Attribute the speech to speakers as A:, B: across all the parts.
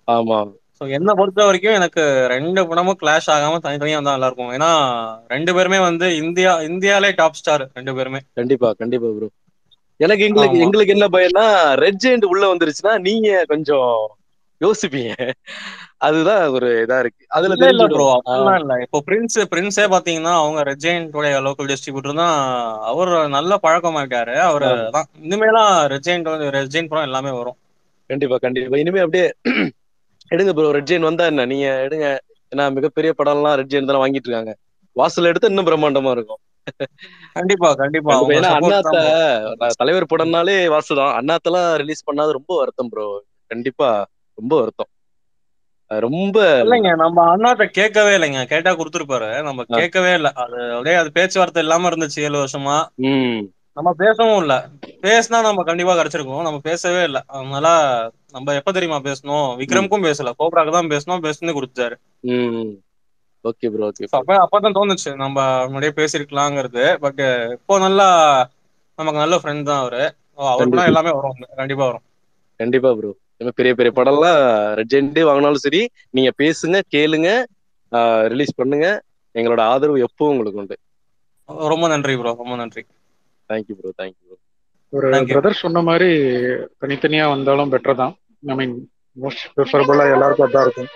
A: ஆமா
B: ஸோ என்ன பொறுத்த வரைக்கும் எனக்கு ரெண்டு படமும் கிளாஷ் ஆகாம தனித்தனியா வந்தா நல்லா இருக்கும் ஏன்னா ரெண்டு பேருமே வந்து இந்தியா இந்தியாலே டாப் ஸ்டார் ரெண்டு பேருமே
A: கண்டிப்பா கண்டிப்பா ப்ரோ எனக்கு எங்களுக்கு
B: ஆமா.
A: எங்களுக்கு என்ன பயம்னா ரெட் ஜெயண்ட் உள்ள வந்துருச்சுன்னா நீங்க கொஞ்சம் யோசிப்பீங்க அதுதான் ஒரு இதா இருக்கு அதுல
B: இல்ல இல்ல ப்ரோ
A: தெரிஞ்சிடும்
B: அப்படிலாம் இல்ல இப்போ பிரின்ஸ் பிரின்ஸே பாத்தீங்கன்னா அவங்க ரெஜெயின்டோட லோக்கல் டிஸ்ட்ரிபியூட்டர் தான் அவர் நல்ல பழக்கமாயிட்டாரு அவரு
A: ஆமா.
B: தான் இனிமேலாம் ரெஜெயின் ரெஜெயின் படம் எல்லாமே வரும்
A: கண்டிப்பா கண்டிப்பா இனிமே அப்படியே எடுங்க ப்ரோ ரெட் ஜெயின் வந்தா என்ன நீங்க எடுங்க ஏன்னா மிகப்பெரிய படம் எல்லாம் ரெட் ஜெயின் தான் வாங்கிட்டு இருக்காங்க வாசல் எடுத்து இன்னும் பிரம்மாண்டமா இருக்கும்
B: கண்டிப்பா கண்டிப்பா
A: கண்டிப்பா
B: அவங்க
A: ஏன்னா
B: சப்போர்ட்
A: அண்ணாத்த
B: தான் bro.
A: தலைவர் படம்னாலே வாசுதான் அண்ணாத்தெல்லாம் ரிலீஸ் பண்ணாது ரொம்ப வருத்தம் ப்ரோ கண்டிப்பா ரொம்ப வருத்தம் அது ரொம்ப
B: இல்லைங்க நம்ம அண்ணாட்ட கேட்கவே இல்லைங்க கேட்டா கொடுத்துருப்பாரு நம்ம
A: ஆ.
B: கேட்கவே இல்ல அது அப்படியே அது பேச்சுவார்த்தை இல்லாம இருந்துச்சு ஏழு வருஷமா
A: ம்
B: நம்ம பேசவும் இல்ல பேசினா நம்ம கண்டிப்பா கிடைச்சிருக்கோம் நம்ம பேசவே இல்ல அதனால நம்ம எப்ப தெரியுமா பேசணும் விக்ரம்க்கும் பேசல கோப்ராக்கு தான் பேசணும் பேசுனே கொடுத்தாரு
A: ம் okay bro okay
B: So
A: bro
B: அப்ப அப்பதான் தோணுச்சு நம்ம முன்னாடியே பேசிருக்கலாங்கிறது பட் இப்போ நல்லா நமக்கு நல்ல ஃப்ரெண்ட் தான் அவரு ஓ, அவர் படம் எல்லாமே வரும் கண்டிப்பா வரும்
A: கண்டிப்பா ப்ரோ பெரிய பெரிய படம்லாம் ரெட் ஜெயண்டே வாங்கினாலும் சரி நீங்க பேசுங்க கேளுங்க ரிலீஸ் பண்ணுங்க எங்களோட ஆதரவு எப்பவும் உங்களுக்கு உண்டு
B: ரொம்ப நன்றி ப்ரோ ரொம்ப நன்றி
A: தேங்க்யூ ப்ரோ தேங்க்யூ ப்ரோ
C: ஒரு
B: Thank you.
C: பிரதர் சொன்ன மாதிரி தனித்தனியா வந்தாலும் பெட்டர் தான் ஐ மீன் மோஸ்ட் ப்ரிஃபரபுளா எல்லாருக்கும் அதான் இருக்கும்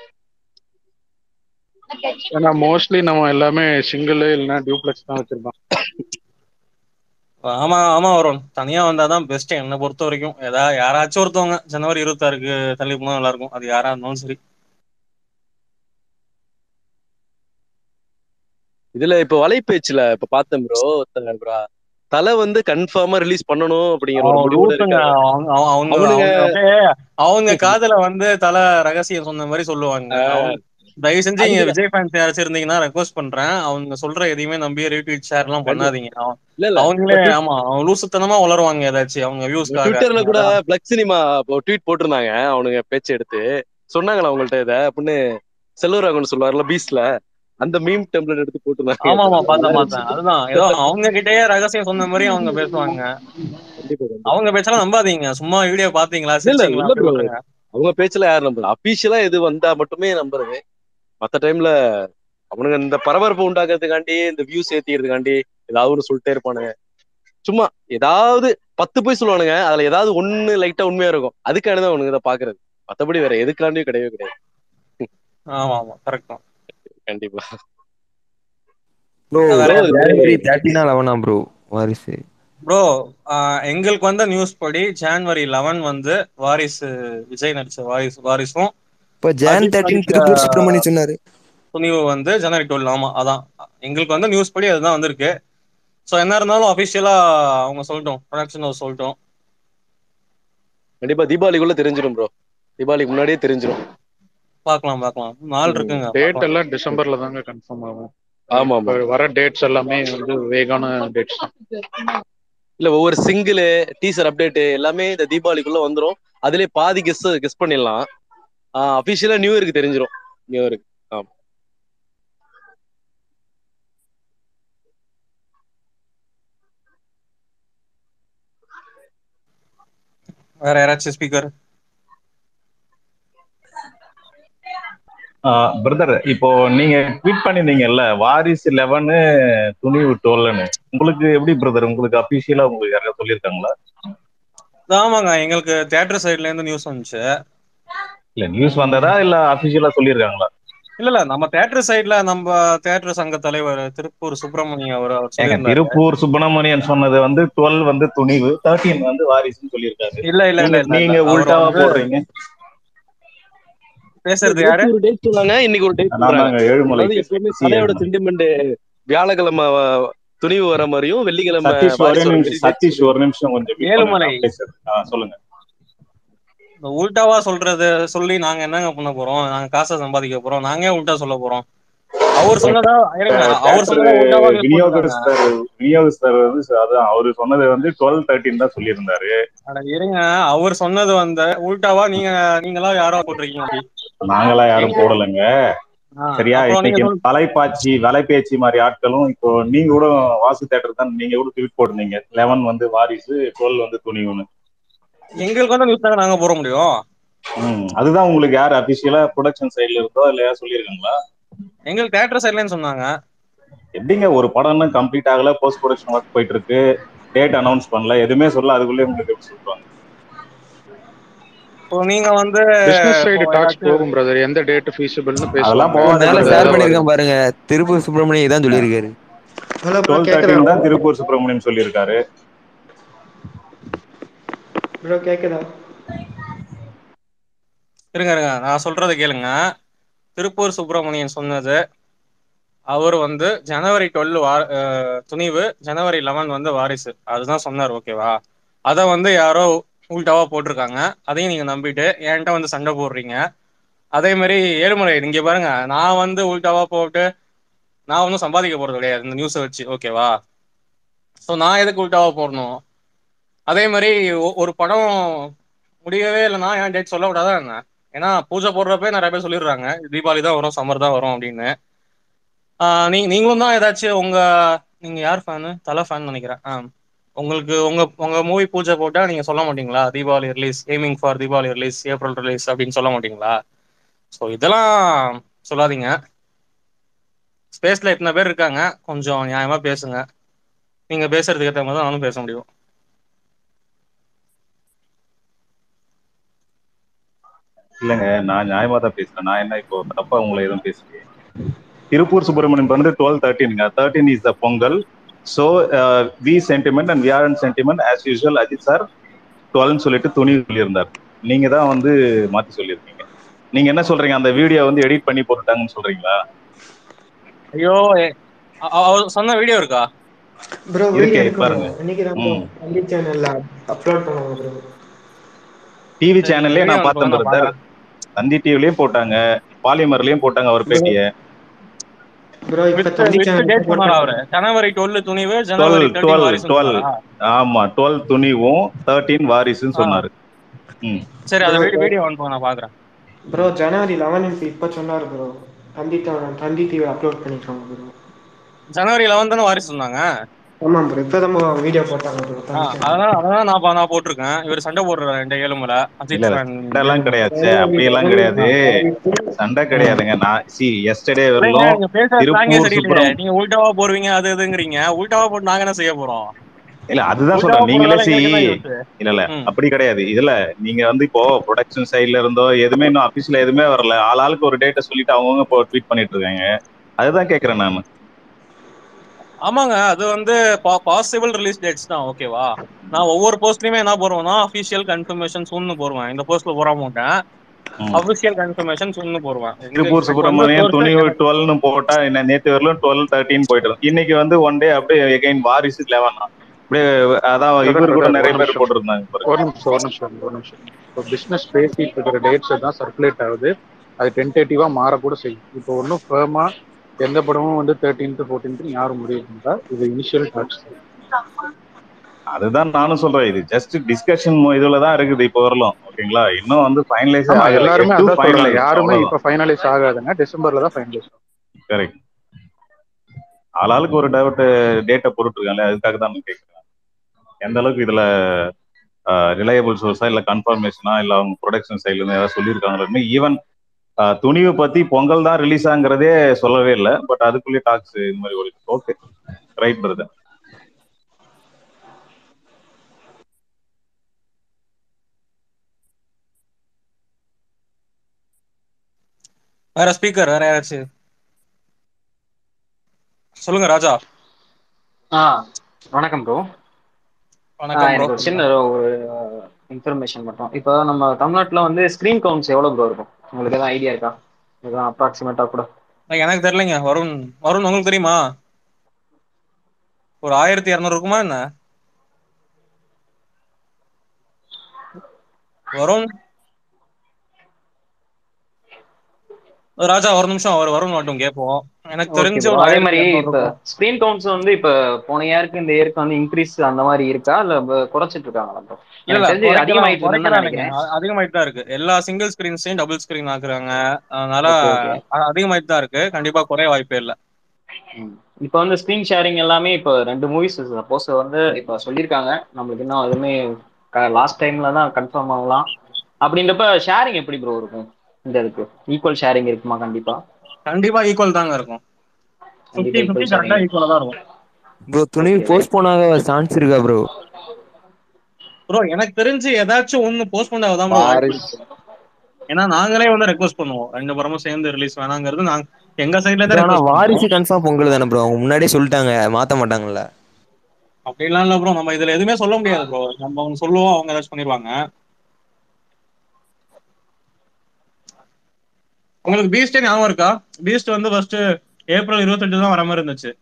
C: ஏன்னா மோஸ்ட்லி நம்ம எல்லாமே சிங்கிள் இல்லைன்னா டியூப்ளெக்ஸ் தான் வச்சிருக்கோம்
B: ஆமா ஆமா வரும் தனியா வந்தாதான் பெஸ்ட் என்னை பொறுத்த வரைக்கும் ஏதாவது யாராச்சும் ஒருத்தவங்க ஜனவரி இருபத்தாறுக்கு தள்ளி போனா நல்லா இருக்கும் அது யாரா இருந்தாலும் சரி
A: இதுல இப்ப வலைபேச்சுல இப்ப பார்த்தேன் ப்ரோ ப்ரோ தலை வந்து கன்ஃபார்மா ரிலீஸ் பண்ணணும் அப்படிங்கிற ஒரு
B: அவன்
A: முடிவோட
B: லூசுங்க.
A: இருக்காரு
B: அவங்க அவங்க- அவங்க
A: அவனுங்க-
B: அவங்க அப்படியே அவங்க காதுல வந்து தல ரகசியம் சொன்ன மாதிரி சொல்லுவாங்க அவங்க தயவு செஞ்சு இங்க
A: அதுக்கு-
B: விஜய் ஃபேன்ஸ் யாராச்சும் இருந்தீங்கன்னா ரெக்வஸ்ட் பண்றேன் அவங்க சொல்ற எதையுமே நம்பி ரீட்வீட் ஷேர் எல்லாம் பண்ணாதீங்க அவன்
A: இல்ல இல்ல
B: அவங்களே ஆமா அவங்க லூசுத்தனமா வளருவாங்க ஏதாச்சும் அவங்க வியூஸ்க்காக
A: ட்விட்டர்ல கூட பிளக் சினிமா ட்வீட் போட்டிருந்தாங்க அவனுங்க பேச்சு எடுத்து சொன்னாங்களா அவங்கள்ட்ட இத அப்படின்னு செல்வராகவன் சொல்லுவார்ல பீஸ்ல அந்த மீம் டெம்ப்ளேட் எடுத்து போட்டிருந்தாங்க
B: ஆமா ஆமா பார்த்தேன் பார்த்தேன் அதுதான் ஏதோ அவங்க கிட்டயே ரகசியம் சொன்ன மாதிரி அவங்க பேசுவாங்க
A: கண்டிப்பா கண்டிப்பா
B: அவங்க பேச்செல்லாம் நம்பாதீங்க சும்மா வீடியோ பாத்தீங்களா
A: இல்ல, இல்ல,
B: சிரிச்சீங்களா
A: இல்ல
B: அப்படி
A: bro.
B: விட்டுருங்க
A: அவங்க பேச்சுல யார் நம்புறது அபிஷியலா எது வந்தா மட்டுமே நம்புறது மத்த டைம்ல அவனுங்க இந்த பரபரப்பு உண்டாக்குறதுக்காண்டி இந்த வியூஸ் ஏத்திக்கிறதுக்காண்டி ஏதாவது ஒண்ணு சொல்லிட்டே இருப்பானுங்க சும்மா ஏதாவது பத்து போய் சொல்லுவானுங்க அதுல ஏதாவது ஒண்ணு லைட்டா உண்மையா இருக்கும் அதுக்காண்டி தான் அவனுங்க இதை பாக்குறது மத்தபடி வேற எதுக்காண்டியும் கிடையவே கிடையாது
B: ஆமா ஆமா கரெக்ட் தான்
A: கண்டிப்பா
D: ப்ரோ
B: வேற
D: ஜான்வரி தேர்ட்டினா லெவனா ப்ரோ வாரிசு
B: ப்ரோ எங்களுக்கு வந்த நியூஸ் படி ஜான்வரி லெவன் வந்து வாரிசு விஜய் நடிச்ச வாரிசு வாரிசும்
D: இப்போ ஜான்
B: அஜித்
D: தேர்ட்டின்
B: நடிச்ச
D: திருப்பூர் சுப்பிரமணி சொன்னாரு
B: துணிவு வந்து ஜனவரி டுவெல் ஆமா அதான் எங்களுக்கு வந்து நியூஸ் படி அதுதான் வந்திருக்கு ஸோ என்ன இருந்தாலும் அஃபிஷியலா அவங்க சொல்லட்டும் ப்ரொடக்ஷன் ஹவுஸ் சொல்லட்டும்
A: கண்டிப்பா தீபாவளிக்குள்ள தெரிஞ்சிடும் ப்ரோ தீபாவளிக்கு முன்னாடியே தெரிஞ்சிடும்
B: பார்க்கலாம் பார்க்கலாம் நாள் இருக்குங்க
C: டேட்
B: பார்க்கலாம்.
C: எல்லாம் டிசம்பர்ல தாங்க கன்ஃபார்ம் ஆகும்
A: ஆமா ஆமா
C: இப்ப வர டேட்ஸ் எல்லாமே வந்து வேகான டேட்ஸ் தான்
A: இல்ல ஒவ்வொரு சிங்கிள் டீசர் அப்டேட் எல்லாமே இந்த தீபாவளிக்குள்ள வந்துரும் அதுலயே பாதி கெஸ் கெஸ் பண்ணிடலாம் அபிஷியலா நியூ இயருக்கு தெரிஞ்சிரும் நியூ இயருக்கு ஆமா
B: வேற யாராச்சும் ஸ்பீக்கர்
E: பிரதர் இப்போ நீங்க ட்வீட் பண்ணிருந்தீங்கல்ல வாரிசு லெவனு துணிவு டுவெல்னு உங்களுக்கு எப்படி பிரதர் உங்களுக்கு அபிஷியலா உங்களுக்கு யாராவது சொல்லியிருக்காங்களா
B: ஆமாங்க எங்களுக்கு தியேட்டர் சைட்ல இருந்து நியூஸ் வந்துச்சு
E: இல்ல நியூஸ் வந்ததா இல்ல அபிஷியலா சொல்லியிருக்காங்களா
B: இல்ல இல்ல நம்ம தியேட்டர் சைட்ல நம்ம தியேட்டர் சங்க தலைவர் திருப்பூர் சுப்பிரமணியம் அவர் அவர்
E: ஏங்க
B: சொல்லியிருந்தாரு
E: திருப்பூர் சுப்பிரமணியன் சொன்னது வந்து டுவெல் வந்து துணிவு தேர்ட்டீன் வந்து வாரிசுன்னு சொல்லியிருக்காரு
B: இல்ல இல்ல இல்ல
E: நீங்க-
B: இல்ல,
E: நீங்க
B: இல்ல அவர்
E: உள்டாவா
B: வந்து
E: போடுறீங்க
B: பேசுறது யாரு
A: நேத்து ஒரு டேட் சொன்னாங்க இன்னைக்கு ஒரு டேட்
E: நான்
A: சொல்றாங்க
E: தாங்க ஏழுமலை
A: அதாவது எப்பவுமே
E: சி.
A: தலையோட சென்டிமெண்ட் வியாழக்கிழமை வ- துணிவு வர மாதிரியும் வெள்ளிக்கிழமை
E: சதீஷ் ஒரு
A: வாரிசு வர
E: நிமிஷம்
A: மாதிரி
E: சதீஷ் ஒரு நிமிஷம் கொஞ்சம் mute
B: ஏழுமலை.
E: பண்ணுங்க. பேசுறது. ஆ, சொல்லுங்க
B: இந்த உல்டாவா சொல்றது சொல்லி நாங்க என்னங்க பண்ண போறோம் நாங்க காசை சம்பாதிக்க போறோம் நாங்க ஏன் உல்டா சொல்ல போறோம் அவர் சொன்னதா இருங்க அவர் சொன்னதா உல்டாவா news போட்டிருக்காங்க.
E: விநியோகஸ்தர் விநியோகஸ்தர் வந்து ச- அதான் அவரு சொன்னது வந்து டுவெல் தேர்ட்டின் தான் சொல்லியிருந்தாரு
B: அட இருங்க அவர் சொன்னது வந்து உல்டாவா நீங்க நீங்களா யாரோ போட்டிருக்கீங்க அப்படி
E: நாங்களா யாரும் போடலைங்க
B: ஆ,
E: சரியா
B: அப்புறம் நீங்க
E: இன்னைக்கு
B: சொல்-
E: வலைப்பாச்சி வலைபேச்சு மாதிரி ஆட்களும் இப்போ நீங்க கூட வாசு தேட்டர் தான் நீங்க கூட ட்வீட் போட்டிருந்தீங்க லெவன் வந்து வாரிசு டுவெல் வந்து துணிவுன்னு
B: எங்களுக்கு வந்து நியூஸ் தாங்க நாங்க போட முடியும்
E: ம் அதுதான் உங்களுக்கு யார் அபிஷியலா ப்ரொடக்ஷன் சைடுல இருந்தோ இல்ல யார் சொல்லியிருக்காங்களா
B: எங்களுக்கு தேட்டர் சைட்லன்னு சொன்னாங்க
E: எப்படிங்க ஒரு படம்னு கம்ப்ளீட் ஆகல போஸ்ட் ப்ரொடக்ஷன் ஒர்க் போயிட்டு இருக்கு டேட் அனௌன்ஸ் பண்ணல எதுவுமே சொல்ல அதுக்குள்ளே உங்களுக்கு எப்படி சொல்றாங்க
B: இப்போ நீங்க வந்து
C: பிசினஸ் சைடு
B: இப்போ
C: டாக்ஸ்
B: ஏதாச்சும்
C: போகும் பிரதர் எந்த டேட் ஃபீஸிபிள்னு
E: அதெல்லாம்
C: பேசலாம்
E: போகாது
D: மேல
E: brother.
D: ஷேர் பண்ணிருக்கேன் பாருங்க திருப்பூர் சுப்பிரமணியம் இதான் சொல்லியிருக்காரு
F: ஹலோ ப்ரோ
E: டுவெல்
F: கேக்குதா
E: தேர்ட்டின் தான் திருப்பூர் சுப்பிரமணியம் சொல்லியிருக்காரு
F: ப்ரோ கேக்குதா
B: இருங்க இருங்க நான் சொல்றதை கேளுங்க திருப்பூர் சுப்பிரமணியன் சொன்னது அவர் வந்து ஜனவரி டுவெல் வா அஹ் துணிவு ஜனவரி லெவன் வந்து வாரிசு அதுதான் சொன்னார் ஓகேவா அதை வந்து யாரோ உள்டாவா போட்டிருக்காங்க அதையும் நீங்க நம்பிட்டு என்கிட்ட வந்து சண்டை போடுறீங்க அதே மாதிரி ஏழுமலை நீங்க பாருங்க நான் வந்து உள்டாவா போட்டு நான் ஒன்றும் சம்பாதிக்க போறது கிடையாது இந்த நியூஸை வச்சு ஓகேவா ஸோ நான் எதுக்கு உள்டாவா போடணும் அதே மாதிரி ஒ- ஒரு படம் முடியவே இல்லைன்னா ஏன் டேட் சொல்லக்கூடாதா என்ன ஏன்னா பூஜை போடுறப்ப நிறைய பேர் சொல்லிடுறாங்க தீபாவளி தான் வரும் சம்மர் தான் வரும் அப்படின்னு ஆஹ் நீ நீங்களும் தான் ஏதாச்சும் உங்க நீங்க யார் ஃபேனு தலை ஃபேன் நினைக்கிறேன் ஆ உங்களுக்கு உங்க உங்க மூவி பூஜை போட்டா நீங்க சொல்ல மாட்டீங்களா Deepavali release aiming for Deepavali release April release அப்படின்னு சொல்ல மாட்டீங்களா ஸோ இதெல்லாம் சொல்லாதீங்க ஸ்பேஸ்ல இத்தனை பேர் இருக்காங்க கொஞ்சம் நியாயமா பேசுங்க நீங்க பேசுறதுக்கு ஏற்ற மாதிரி தான் நானும் பேச முடியும்
E: இல்லைங்க நான் நியாயமா தான் பேசுறேன் நான் என்ன இப்போ தப்பா உங்களை எதுவும் பேசுறேன் திருப்பூர் சுப்பிரமணியன் வந்து டுவெல் தேர்ட்டின்ங்க thirteen is the Pongal so we sentiment and விஆர்என் sentiment as usual Ajith sir டுவெல்னு சொல்லிட்டு துணி சொல்லியிருந்தார் நீங்க தான் வந்து மாத்தி சொல்லியிருக்கீங்க நீங்க என்ன சொல்றீங்க அந்த வீடியோ வந்து எடிட் பண்ணி போட்டுட்டாங்கன்னு சொல்றீங்களா
B: ஐயோ எ- அ- அ- அவர் சொன்ன வீடியோ இருக்கா
F: ப்ரோ
E: இருக்கே,
F: வீடியோ இருக்கு
E: பாருங்க.
F: bro. இன்னைக்கு தான் ப்ரோ
E: ம்.
F: தம்பி சேனல்ல அப்லோட் பண்ணுவாங்க ப்ரோ
E: டிவி
B: சரி,
E: சேனல்லே நான்
B: video
E: பார்த்தேன்
B: அனுப்புங்க, நான்
E: பிரதர் தந்தி டிவிலையும் போட்டாங்க பாலிமர்லயும் போட்டாங்க அவர் பேட்டியை
F: ப்ரோ இப்ப
B: வித்
F: தம்பி
B: வித்
F: சேனல்
B: டேட் சொன்னாரா அவரு ஜனவரி டுவெல் துணிவு ஜனவரி
E: twelve
B: thirteen
E: twelve
B: Varisu
E: twelve
B: சொன்னாரா
E: ஆமா டுவெல் துணிவும் தேர்ட்டீன் வாரிசுன்னு
B: ஆ.
E: சொன்னாரு ம்
B: சரி அந்த
F: Bro,
B: வீடியோ வீடியோ அனுப்புங்க நான் பாக்குறேன்
F: ப்ரோ ஜனவரி லெவன் இப்ப சொன்னாரு ப்ரோ தந்தி த- தந்தி டிவி அப்லோட் பண்ணிருக்காங்க ப்ரோ
B: ஜனவரி லெவன் தானே வாரிசு சொன்னாங்க
F: ஆமா ப்ரோ இப்பதான் வீடியோ போட்டாங்க ப்ரோ
B: ஆ,
F: தந்தி சேனல்
B: அதான் அதான் நான் பா- நான் போட்டிருக்கேன் இவர் சண்டை போடுறாரு என்கிட்ட ஏழுமலை அஜித்
E: இல்ல,
B: fan
E: சண்டைலாம் கிடையாது சே, அப்படியெல்லாம் கிடையாது சண்டை கிடையாதுங்க நான் சி எஸ்டர்டே
B: இல்லைங்க,
E: வரலும்
B: நீங்க பேசுற
E: திருப்பூர்
B: slang ஏ சரியில்லையே.
E: சுப்ரம்.
B: நீங்க உல்டாவா போடுவீங்க அது இதுங்கிறீங்க உல்டாவா போட்டு நாங்க என்ன செய்ய போறோம்
E: இல்ல அதுதான்
B: உல்டாவா
E: சொல்றேன் நீங்களே
B: போடுறதால
E: சி
B: எங்களுக்கு என்ன use?
E: இல்ல இல்ல
B: ம்.
E: அப்படி கிடையாது இதுல நீங்க வந்து இப்போ ப்ரொடக்ஷன் சைடுல இருந்தோ எதுவுமே இன்னும் அபிஷியல எதுவுமே வரல ஆள் ஆளுக்கு ஒரு டேட்டை சொல்லிட்டு அவங்கவுங்க இப்போ ட்வீட் பண்ணிட்டு இருக்காங்க அதுதான் கேக்குறேன் நான்
B: ஆமாங்க அது வந்து பாசிபிள் ரிலீஸ் டேட்ஸ் தான் ஓகேவா நான் ஒவ்வொரு போஸ்ட்லயுமே என்ன போடுவேன்னா அபிஷியல் கன்ஃபர்மேஷன் சூன்னு போடுவேன் இந்த போஸ்ட்ல போட மாட்டேன்
E: ம்.
B: அபிஷியல் கன்ஃபர்மேஷன் சூன்னு போடுவேன் எங்க-
E: திருப்பூர்
B: எனக்கு வந்து
E: சுப்பிரமணியம்
B: source
E: துணி
B: எனக்கு-
E: டுவெல்னு போட்டா என்ன நேத்து வரலும் டுவெல் தேர்ட்டின் போயிட்டு இருக்கு. இன்னைக்கு வந்து ஒன் டே அப்படியே எகைன் வாரிசு லெவன் அப்படியே அதான் இவர் கூட நிறைய பேர் போட்டிருந்தாங்க பாருங்க.
C: ஒரு நிமிஷம் ஒரு நிமிஷம் ஒரு நிமிஷம் இப்போ பிசினஸ் பேசிட்டு இருக்கிற டேட்ஸ் தான் சர்க்குலேட் ஆகுது அது டென்டேட்டிவா மாறக்கூட செய்யும் இப்போ ஒன்றும் ஃபேமா எந்த படமும் வந்து தேர்ட்டீன்த் ஃபோர்டீன்த் யாரும் முடிவு பண்ணா இது இனிஷியல் டாக்ஸ்
E: அதுதான் நானும் சொல்றேன் இது ஜஸ்ட் டிஸ்கஷன் இதுல தான் இருக்குது இப்போ வரலாம் ஓகேங்களா இன்னும் வந்து ஃபைனலைஸ்
C: ஆமா எல்லாருமே அதான் சொல்றாங்க யாருமே இப்ப ஃபைனலைஸ் ஆகாதுங்க டிசம்பர்ல தான் ஃபைனலைஸ்
E: கரெக்ட் ஆளாளுக்கு ஒரு டவுட் டேட்டை போட்டுருக்காங்களே அதுக்காக தான் நான் கேட்குறேன் எந்த அளவுக்கு இதுல ரிலையபிள் சோர்ஸா இல்ல கன்ஃபர்மேஷனா இல்ல அவங்க ப்ரொடக்ஷன் சைட்ல இருந்து ஏதாவது சொல்லியிருக்காங்களோ ஈவன் துணிவை பத்தி பொங்கல் தான் ரிலீஸ் ஆங்கிறதே சொல்லவே இல்லை பட் அதுக்குள்ளேயே டாக்ஸ் இந்த மாதிரி ஒரு ஓகே ரைட் பிரதர்
B: வேற ஸ்பீக்கர் வேற யாராச்சும் சொல்லுங்க ராஜா
G: ஆ வணக்கம் ப்ரோ
B: வணக்கம் bro.
G: எனக்கு ஒரு சின்ன ஒரு இன்ஃபர்மேஷன் மட்டும் இப்போ நம்ம தமிழ்நாட்டுல வந்து ஸ்கிரீன் கவுண்ட்ஸ் எவ்வளவு ப்ரோ இருக்கும் உங்களுக்கு எதாவது ஐடியா இருக்கா எதாவது அப்ராக்சிமேட்டா கூட
B: like எனக்கு தெரியலங்க வருண் வருண் உங்களுக்கு தெரியுமா ஒரு ஆயிரத்தி இரநூறு இருக்குமா என்ன வருண் ராஜா ஒரு நிமிஷம் அவர் வருண் மட்டும் கேட்போம் எனக்கு
G: Okay
B: தெரிஞ்ச
G: bro.
B: ஒரு
G: அதே
B: ஆயிரத்தி
G: மாதிரி
B: இரநூறு
G: இப்ப
B: இருக்கும்
G: ஸ்கிரீன் கவுண்ட்ஸ் வந்து இப்ப போன இயருக்கு இந்த இயருக்கு வந்து இன்க்ரீஸ் அந்த மாதிரி இருக்கா இல்ல ப- குறைச்சிட்டு இருக்காங்களா ப்ரோ
B: இல்ல
G: எனக்கு தெரிஞ்சு
B: குறைக்கலாம்,
G: அதிகமாயிட்டு இருக்குன்னு
B: குறைக்கலாம்
G: தான்
B: இல்லைங்க.
G: நினைக்கிறேன்
B: அ- அதிகமாயிட்டு தான் இருக்கு எல்லா சிங்கிள் ஸ்கிரீன்ஸையும் டபுள் ஸ்கிரீன் ஆக்குறாங்க அதனால
G: Okay, okay.
B: அ- அதிகமாயிட்டு தான் இருக்கு கண்டிப்பா குறைய வாய்ப்பே இல்ல
G: ம். இப்ப வந்து ஸ்கிரீன் ஷேரிங் எல்லாமே இப்ப ரெண்டு மூவிஸ் சப்போஸ் வந்து இப்ப சொல்லியிருக்காங்க நம்மளுக்கு இன்னும் எதுவுமே லாஸ்ட் டைம்ல தான் கன்ஃபார்ம் ஆகலாம் அப்படின்றப்ப ஷேரிங் எப்படி ப்ரோ இருக்கும் இந்த இதுக்கு ஈக்குவல் ஷேரிங் இருக்குமா கண்டிப்பா
B: கண்டிப்பா ஈக்குவல் தாங்க இருக்கும் ஃபிஃப்டி
G: கண்டிப்பா
B: ஃபிஃப்டி
G: equal
B: கரெக்டா
G: sharing.
B: ஈக்குவலா தான் இருக்கும்
D: ப்ரோ துணி
G: Okay.
D: போஸ்ட்போன் ஆக சான்ஸ் இருக்கா ப்ரோ
B: ப்ரோ எனக்கு தெரிஞ்சு ஏதாச்சும் ஒண்ணு போஸ்ட்போன் ஆகுதான் ப்ரோ
H: வாரிஸ்
B: ஏன்னா நாங்களே வந்து ரெக்வஸ்ட் பண்ணுவோம் ரெண்டு படமும் சேர்ந்து ரிலீஸ் வேணாங்கிறது நாங்க எங்க சைடுல தான்
D: ஆனா
B: ரெக்வஸ்ட்
D: வாரிசு
B: பண்ணுவோம்
D: கன்ஃபார்ம் பொங்கல் தானே ப்ரோ அவங்க முன்னாடியே சொல்லிட்டாங்க மாத்த மாட்டாங்கல்ல
B: அப்படிலாம் இல்ல ப்ரோ நம்ம இதுல எதுவுமே சொல்ல முடியாது ப்ரோ நம்ம ஒண்ணு சொல்லுவோம் அவங்க ஏதாச்சும் பண்ணிருவாங்க உங்களுக்கு பீஸ்டே ஞாபகம் இருக்கா பீஸ்ட் வந்து ஃபர்ஸ்ட் ஏப்ரல் இருபத்தெட்டு தான் வர மாதிரி இருந்துச்சு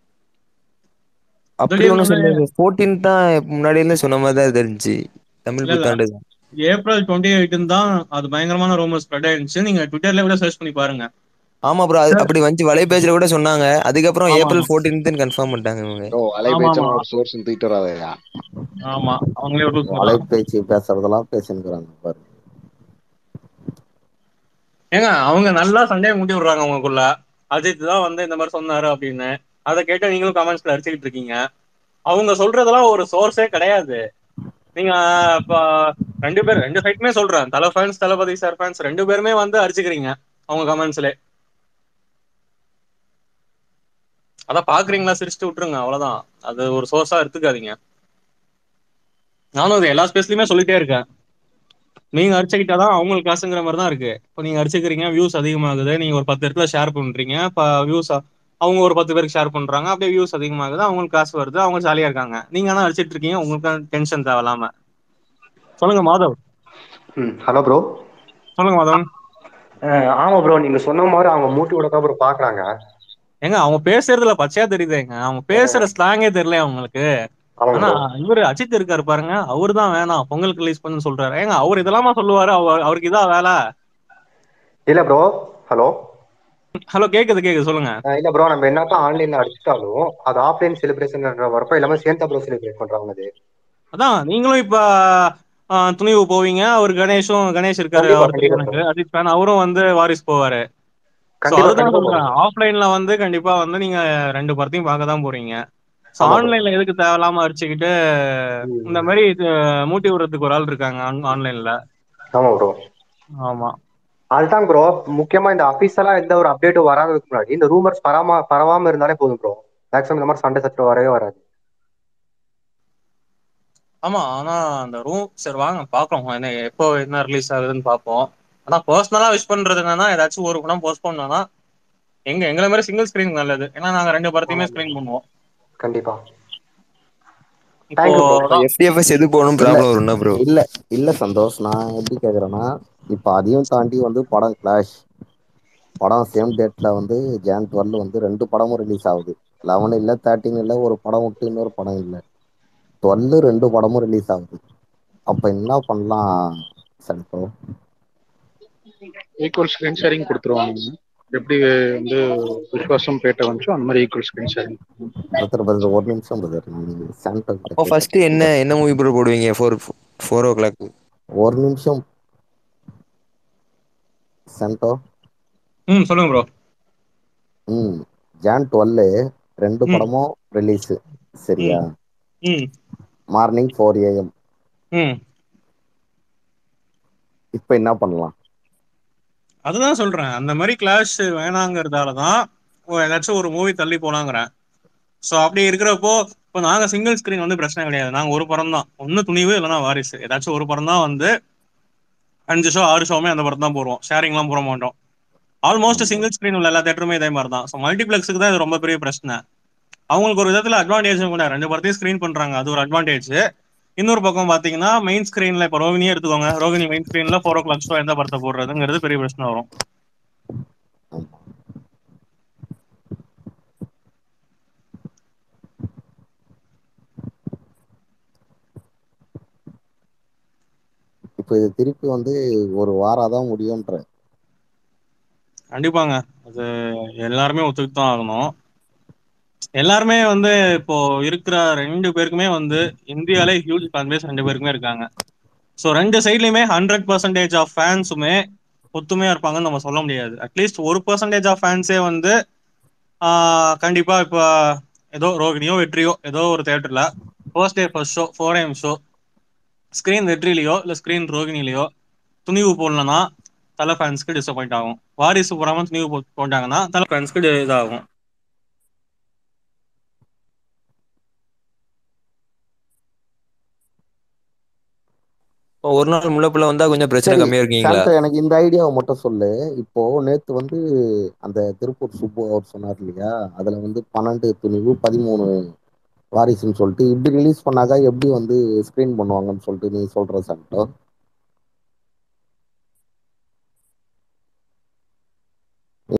D: அப்படி
B: திடீர்னு
D: ஒன்றும்
B: வந்து
D: சொன்னது ஃபோர்டீன் தான் முன்னாடி இருந்து சொன்ன மாதிரி தான் தெரிஞ்சு தமிழ்
B: இல்ல, இல்ல.
D: புத்தாண்டு
B: ஏப்ரல் டுவெண்ட்டி எயிட்டுன்னு தான் அது பயங்கரமான ரூமர் ஸ்ப்ரெட் ஆயிருந்துச்சு நீங்க ட்விட்டர்ல கூட சர்ச் பண்ணி பாருங்க
D: ஆமா ப்ரோ அப்படி வந்து வலை பேஜ்ல கூட சொன்னாங்க அதுக்கப்புறம்
B: ஆமா,
D: ஏப்ரல்
B: ஆமா.
D: ஃபோர்டீன் கன்ஃபார்ம் பண்ணிட்டாங்க இவங்க
H: ப்ரோ
B: ஆமா,
H: அலைபேச்சன்
B: ஆமா.
H: ஒரு சோர்ஸ் தூக்கிட்டு வராதயா
B: ஆமா அவங்களே ஒரு ரூல்ஸ்
I: அலைபேச்சு பேசுறதெல்லாம் பேசினுக்கிறாங்க பாரு
B: ஏங்க அவங்க நல்லா சண்டையை மூட்டி விடுறாங்க அவங்களுக்குள்ள அஜித் தான் வந்து இந்த மாதிரி சொன்னாரு அப்படின்னு அதை கேட்டு நீங்களும் கமெண்ட்ஸ்ல அடிச்சுக்கிட்டு இருக்கீங்க அவங்க சொல்றதெல்லாம் ஒரு சோர்ஸே கிடையாது நீங்க இப்ப ரெண்டு பேர் ரெண்டு சைட்டுமே சொல்றேன் தலை ஃபேன்ஸ் தளபதி சார் ஃபேன்ஸ் ரெண்டு பேருமே வந்து அடிச்சுக்கிறீங்க அவங்க கமெண்ட்ஸ்ல அதான் பாக்குறீங்களா சிரிச்சுட்டு விட்டுருங்க அவ்வளவுதான் அது ஒரு சோர்ஸா எடுத்துக்காதீங்க நானும் இது எல்லா ஸ்பேஸ்லயுமே சொல்லிட்டே இருக்கேன் நீங்க அடிச்சுக்கிட்டாதான் அவங்களுக்கு காசுங்கிற மாதிரி தான் இருக்கு இப்போ நீங்க அடிச்சுக்கிறீங்க வியூஸ் அதிகமாகுது நீங்க ஒரு பத்து இடத்துல ஷேர் பண்றீங்க இப்போ வியூஸ் அவங்க ஒரு பத்து பேருக்கு ஷேர் பண்றாங்க அப்படியே வியூஸ் அதிகமாகுது அவங்களுக்கு காசு வருது அவங்க ஜாலியா இருக்காங்க நீங்க ஆனா அடிச்சிட்டு இருக்கீங்க உங்களுக்கு டென்ஷன் தேவையில்லாம சொல்லுங்க மாதவ்
J: ம் ஹலோ ப்ரோ
B: சொல்லுங்க மாதவன்
J: ஆமா ப்ரோ நீங்க சொன்ன மாதிரி அவங்க மூட்டி விட ப்ரோ பாக்குறாங்க
B: ஏங்க அவங்க பேசுறதுல பச்சையா தெரியுதுங்க அவங்க பேசுற ஸ்லாங்கே தெரியல அவங்களுக்கு
J: ஆமா
B: ஆனா
J: ப்ரோ
B: இவரு அஜித் இருக்காரு பாருங்க அவரு தான் வேணாம் பொங்கலுக்கு ரிலீஸ் பண்ணு சொல்றாரு ஏங்க அவர் இதெல்லாமா சொல்லுவாரு அவர் அவருக்கு இதான் வேலை
J: இல்ல ப்ரோ ஹலோ
B: ஹலோ கேக்குது கேக்குது சொல்லுங்க
J: இல்ல ப்ரோ நம்ம என்னதான் ஆன்லைன்ல அடிச்சிட்டாலும் அது ஆஃப்லைன் செலிப்ரேஷன் வரப்ப எல்லாமே சேர்ந்தா ப்ரோ செலிப்ரேட் பண்றாங்க அது
B: அதான் நீங்களும் இப்ப ஆஹ், துணிவு போவீங்க அவர் கணேஷும் கணேஷ் இருக்காரு
J: கண்டிப்பா,
B: அவர் தெரியும்
J: கண்டிப்பா
B: எனக்கு அஜித் ஃபேன் அவரும் வந்து வாரிஸ் போவாரு So
J: கண்டிப்பா
B: அதுதான்
J: கண்டிப்பா
B: சொல்றேன்
J: bro.
B: ஆஃப்லைன்ல வந்து கண்டிப்பா வந்து நீங்க ரெண்டு படத்தையும் பார்க்க தான் போறீங்க ஸோ
J: ஆமா bro.
B: ஆன்லைன்ல எதுக்கு தேவையில்லாம அடிச்சுக்கிட்டு
J: ம்.
B: இந்த மாதிரி இது மூட்டி விடுறதுக்கு ஒரு ஆள் இருக்காங்க ஆன்லைன்ல
J: ஆமா ப்ரோ
B: ஆமா
J: அதுதான் ப்ரோ முக்கியமா இந்த அபிஷியலா எந்த ஒரு அப்டேட்டும் வராததுக்கு முன்னாடி இந்த ரூமர்ஸ் பராம பரவாம இருந்தாலே போதும் ப்ரோ மேக்ஸிமம் இந்த மாதிரி சண்டை சச்சரவு வரவே வராது
B: ஆமா ஆனா அந்த ரூம் சரி வாங்க பாப்போம் என்ன எப்போ என்ன ரிலீஸ் ஆகுதுன்னு பார்ப்போம் ஆனா பர்சனலா விஷ் பண்றது என்னன்னா ஏதாச்சும் ஒரு படம் போஸ்ட் பண்ணோம்னா எங்க எங்களை மாதிரி சிங்கிள் ஸ்கிரீன் நல்லது ஏன்னா நாங்க ரெண்டு படத்தையுமே ஸ்கிரீன் பண்ணுவோம்
J: கண்டிப்பா
B: இப்போ
J: Thank you bro.
B: அதான்
D: எஃப்டிஎஃப்எஸ் எது போகணும்
I: இல்ல
D: ப்ராப்ளம் வரும்னா ப்ரோ
I: இல்ல இல்ல சந்தோஷ் நான் எப்படி கேக்குறேன்னா இப்ப அதையும் தாண்டி வந்து படம் கிளாஷ் படம் சேம் டேட்ல வந்து ஜான் டுவெல் வந்து ரெண்டு படமும் ரிலீஸ் ஆகுது லெவன் இல்ல தேர்ட்டின் இல்ல ஒரு படம் விட்டு இன்னொரு படம் இல்ல டுவெல் ரெண்டு படமும் ரிலீஸ் ஆகுது அப்ப என்ன பண்ணலாம் சண்டோ
C: ஈக்குவல் ஸ்கிரீன் ஷேரிங் கொடுத்துருவாங்க எப்படி வந்து விஸ்வாசம் பேட்டை வந்துச்சோ அந்த மாதிரி equal screen sharing
I: brother brother ஒரு நிமிஷம் பிரதர் சாண்டோ கிட்ட
D: அப்போ ஃபர்ஸ்ட்
I: கேக்குறேன்.
D: என்ன என்ன மூவி ப்ரோ போடுவீங்க ஃபோர் ஃபோர் ஓ கிளாக்
I: ஒரு நிமிஷம் சாண்டோ
B: ம் சொல்லுங்க ப்ரோ
I: ம் ஜான் டுவெல் ரெண்டு
B: ம்.
I: படமும் ரிலீஸ் சரியா
B: ம்
I: மார்னிங் ஃபோர் ஏஎம்
B: ம்
I: இப்போ என்ன பண்ணலாம்
B: அதுதான் சொல்றேன் அந்த மாதிரி கிளாஷ் வேணாங்கிறதால தான் ஏதாச்சும் ஒரு மூவி தள்ளி போலாங்கிறேன் ஸோ அப்படி இருக்கிறப்போ இப்போ நாங்க சிங்கிள் ஸ்கிரீன் வந்து பிரச்சனை கிடையாது நாங்க ஒரு படம் தான் ஒன்னு துணிவு இல்லைன்னா வாரிசு ஏதாச்சும் ஒரு படம் தான் வந்து அஞ்சு ஷோ ஆறு ஷோவுமே அந்த படம் தான் போடுவோம் ஷேரிங்லாம் போட மாட்டோம் ஆல்மோஸ்ட் சிங்கிள் ஸ்கிரீன் உள்ள எல்லா தேட்டருமே இதே மாதிரி தான் ஸோ மல்டிப்ளெக்ஸுக்கு தான் இது ரொம்ப பெரிய பிரச்சனை அவங்களுக்கு ஒரு விதத்துல அட்வான்டேஜ் கூட ரெண்டு படத்தையும் ஸ்கிரீன் பண்றாங்க அது ஒரு அட்வான்டேஜ் இன்னொரு பக்கம் பாத்தீங்கன்னா மெயின் ஸ்கிரீன்ல இப்போ ரோகிணியே எடுத்துக்கோங்க ரோகிணி மெயின் ஸ்கிரீன்ல ஃபோர் ஓ கிளாக் ஷோ எந்த படத்தை போடுறதுங்கிறது பெரிய பிரச்சனை வரும்
I: இப்போ இது திருப்பி வந்து ஒரு வாரம் தான் முடியுன்ற
B: கண்டிப்பாங்க அது எல்லாருமே ஒத்துக்கிட்டு தான் ஆகணும் எல்லாருமே வந்து இப்போ இருக்கிற ரெண்டு பேருக்குமே வந்து இந்தியாலே ஹியூஜ் ஃபேன் பேஸ் ரெண்டு பேருக்குமே இருக்காங்க ஸோ ரெண்டு சைட்லயுமே ஹண்ட்ரட் பர்சன்டேஜ் ஆஃப் ஃபேன்ஸுமே ஒத்துமையா இருப்பாங்கன்னு நம்ம சொல்ல முடியாது அட்லீஸ்ட் ஒரு பர்சன்டேஜ் ஆஃப் ஃபேன்ஸே வந்து ஆஹ், கண்டிப்பா இப்போ ஏதோ ரோகிணியோ வெற்றியோ ஏதோ ஒரு தேட்டர்ல first day first show four M show screen வெற்றிலையோ இல்லை ஸ்க்ரீன் ரோகிணிலையோ துணிவு போடலன்னா தலை ஃபேன்ஸ்க்கு டிசப்பாயிண்ட் ஆகும் வாரிசு போடாம துணிவு போ- போட்டாங்கன்னா தலை ஃபேன்ஸ்க்கு இதாகும்
D: இப்போ ஒரு நாள் முள்ளப்புல வந்தா கொஞ்சம் பிரச்சனை
I: சரி
D: கம்மியா இருக்கீங்களா
I: சாந்தா எனக்கு இந்த ஐடியாவை மட்டும் சொல்லு இப்போ நேத்து வந்து அந்த திருப்பூர் சுப்பு அவர் சொன்னார் இல்லையா அதுல வந்து பன்னெண்டு துணிவு பதிமூணு வாரிசுன்னு சொல்லிட்டு இப்படி ரிலீஸ் பண்ணாக்கா எப்படி வந்து ஸ்கிரீன் பண்ணுவாங்கன்னு சொல்லிட்டு நீ சொல்ற சாப்பிட்டோம்